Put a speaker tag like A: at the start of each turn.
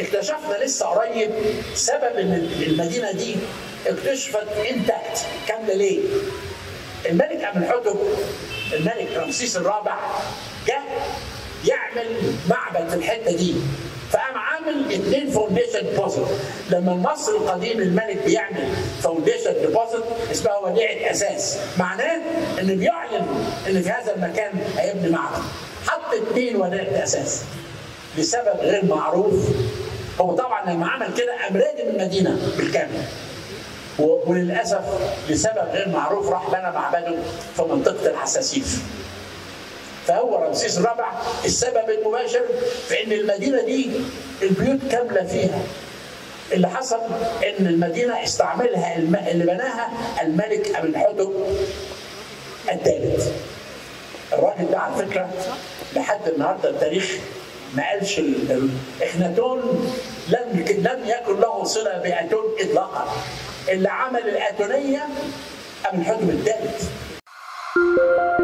A: اكتشفنا لسه قريب سبب ان المدينه دي اكتشفت انتاكت كامله ليه؟ الملك امنحتب الملك رمسيس الرابع جه يعمل معبد في الحته دي فقام عامل اثنين فاونديشن ديبوزيت لما المصري القديم الملك بيعمل فاونديشن ديبوزيت اسمها وديعه اساس معناه ان بيعلن ان في هذا المكان هيبني معبد حط اثنين وديعه اساس لسبب غير معروف هو طبعا لما عمل كده قام رادم المدينه بالكامل وللاسف لسبب غير معروف راح بنى معبده في منطقه الحساسيف فهو رمسيس الرابع السبب المباشر في ان المدينه دي البيوت كامله فيها اللي حصل ان المدينه استعملها الم... اللي بناها الملك امنحتب الثالث الراجل ده على فكره لحد النهارده التاريخ ما قالش ال... ال... اخناتون لم لم يكن له صله باتون اطلاقا اللي عمل الاتونيه امنحتب الثالث